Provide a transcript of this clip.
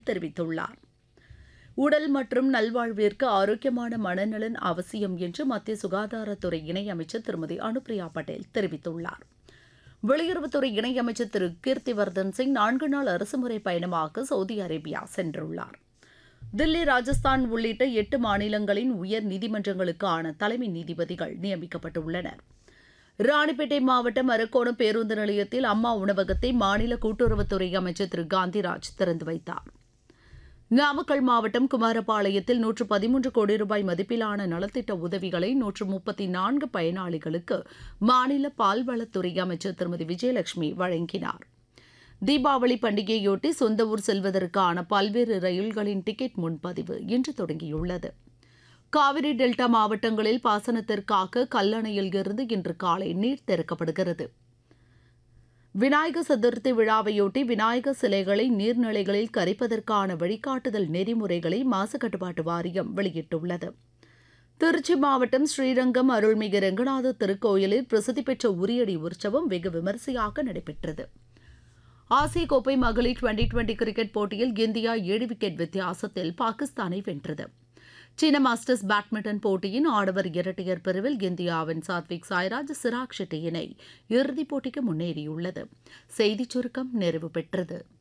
தெரிவித்துள்ளார் உடல் மற்றும் நல்வாழ்விற்கு ஆரோக்கியமான மனநலன் அவசியம் என்று மத்திய சுகாதாரத்துறை இணையமைச்சர் திருமதி அனுப்பிரியா பட்டேல் தெரிவித்துள்ளார் வெளியுறவுத்துறை இணையமைச்சர் திரு கீர்த்திவர்தன் சிங் நான்கு நாள் அரசுமுறை பயணமாக சவுதி அரேபியா சென்றுள்ளார் தில்லி ராஜஸ்தான் உள்ளிட்ட எட்டு மாநிலங்களின் உயர் நீதிமன்றங்களுக்கான தலைமை நீதிபதிகள் நியமிக்கப்பட்டுள்ளனர் ராணிப்பேட்டை மாவட்டம் அரக்கோணம் பேருந்து நிலையத்தில் அம்மா உணவகத்தை மாநில கூட்டுறவுத்துறை அமைச்சர் திரு காந்திராஜ் திறந்து வைத்தார் நாமக்கல் மாவட்டம் குமாரபாளையத்தில் நூற்று பதிமூன்று கோடி ரூபாய் மதிப்பிலான நலத்திட்ட உதவிகளை நூற்று முப்பத்தி நான்கு பயனாளிகளுக்கு மாநில பால்வளத்துறை அமைச்சர் திருமதி விஜயலட்சுமி வழங்கினார் தீபாவளி பண்டிகையொட்டி சொந்த ஊர் செல்வதற்கான பல்வேறு ரயில்களின் டிக்கெட் முன்பதிவு இன்று தொடங்கியுள்ளது காவிரி டெல்டா மாவட்டங்களில் பாசனத்திற்காக கல்லணையில் இருந்து இன்று காலை நீர் திறக்கப்படுகிறது விநாயகர் சதுர்த்தி விழாவையொட்டி விநாயகர் சிலைகளை நீர்நிலைகளில் கரைப்பதற்கான வழிகாட்டுதல் நெறிமுறைகளை மாசு கட்டுப்பாட்டு வாரியம் வெளியிட்டுள்ளது திருச்சி மாவட்டம் ஸ்ரீரங்கம் அருள்மிகு ரெங்கநாத திருக்கோயிலில் பிரசித்தி பெற்ற உரியடி உற்சவம் வெகு விமரிசையாக நடைபெற்றது ஆசிய கோப்பை மகளிர் டுவெண்டி டுவெண்டி கிரிக்கெட் போட்டியில் இந்தியா ஏழு விக்கெட் வித்தியாசத்தில் பாகிஸ்தானை வென்றது சீன மாஸ்டர்ஸ் பேட்மிண்டன் போட்டியின் ஆடவர் இரட்டையர் பிரிவில் இந்தியாவின் சாத்விக் சாய்ராஜ் சிராக் ஷெட்டி இணை இறுதிப் போட்டிக்கு முன்னேறியுள்ளது செய்திச் சுருக்கம் நிறைவு பெற்றது